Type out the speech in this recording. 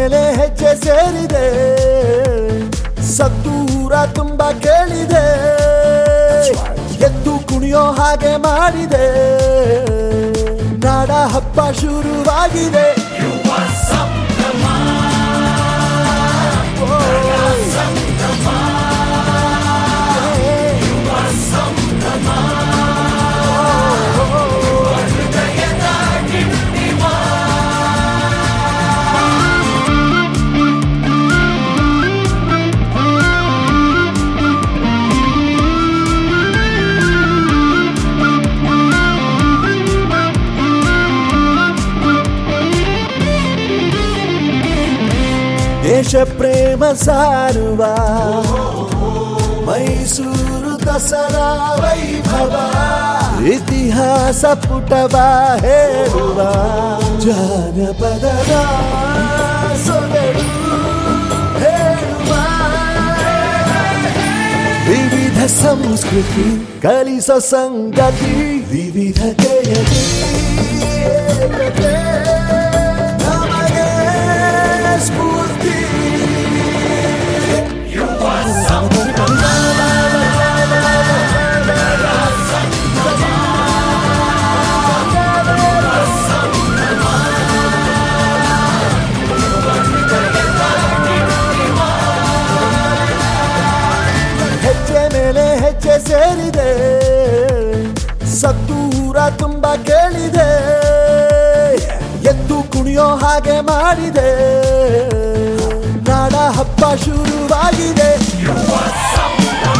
ಮೇಲೆ ಹೆಜ್ಜೆ ಸೇರಿದೆ ಸತ್ತೂರ ತುಂಬಾ ಕೇಳಿದೆ ಎದ್ದು ಕುಣಿಯೋ ಹಾಗೆ ಮಾಡಿದೆ ನಾಡ ಹಬ್ಬ ಶುರುವಾಗಿದೆ ದೇಶ ಪ್ರೇಮ ಸಾರುವ ಮೈಸೂರು ದಸರಾ ವೈಭವ ಇತಿಹಾಸ ಪುಟವ ಹೇಳುವ ಜಾನಪದದ ಸೊಗಡು ಹೇಳುವ ವಿವಿಧ ಸಂಸ್ಕೃತಿ ಕಲಿಸೋ ಸಂಗತಿ ವಿವಿಧತೆಯದಿ ಏಕತೆ ನಮಗೆ ಸ್ಫೂರ್ತಿ ಹೆಜ್ಜೆ ಮೇಲೆ ಹೆಜ್ಜೆ ಸೇರಿದೆ ಸತ್ತೂರ ತುಂಬಾ ಕೇಳಿದೆ ಎದ್ದು ಕುಣಿಯೋ ಹಾಗೆ ಮಾಡಿದೆ ನಾಡ ಹಬ್ಬ ಶುರುವಾಗಿದೆ